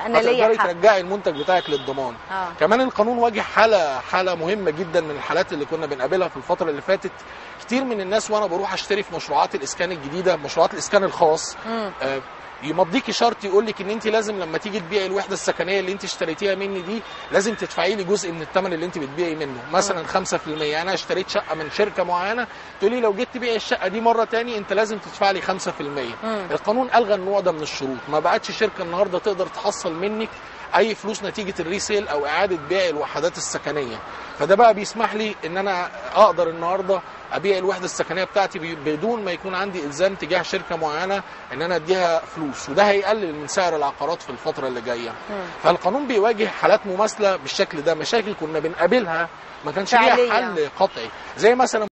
انا ليا هتقدري حق ترجعي المنتج بتاعك للضمان اه كمان القانون واجه حاله حاله مهمه جدا من الحالات اللي كنا بنقابلها في الفتره اللي فاتت كتير من الناس وانا بروح اشتري في مشروعات الاسكان الجديده مشروعات الاسكان الخاص مم. آه، يمضيكي شرط يقول لك ان انت لازم لما تيجي تبيعي الوحده السكنيه اللي انت اشتريتيها مني دي لازم تدفعي لي جزء من الثمن اللي انت بتبيعي منه مثلا 5% انا اشتريت شقه من شركه معينه تقولي لو جيت تبيعي الشقه دي مره تاني انت لازم تدفع لي 5% مم. القانون الغى النوع ده من الشروط ما بقتش شركه النهارده تقدر تحصل منك اي فلوس نتيجه الريسيل او اعاده بيع الوحدات السكنيه فده بقى بيسمح لي ان انا اقدر النهارده ابيع الوحده السكنيه بتاعتي بي- بدون ما يكون عندي الزام تجاه شركه معينه ان انا اديها فلوس وده هيقلل من سعر العقارات في الفتره اللي جايه مم. فالقانون بيواجه حالات مماثله بالشكل ده مشاكل كنا بنقابلها ما كانش ليها فعلية. حل قطعي زي مثلا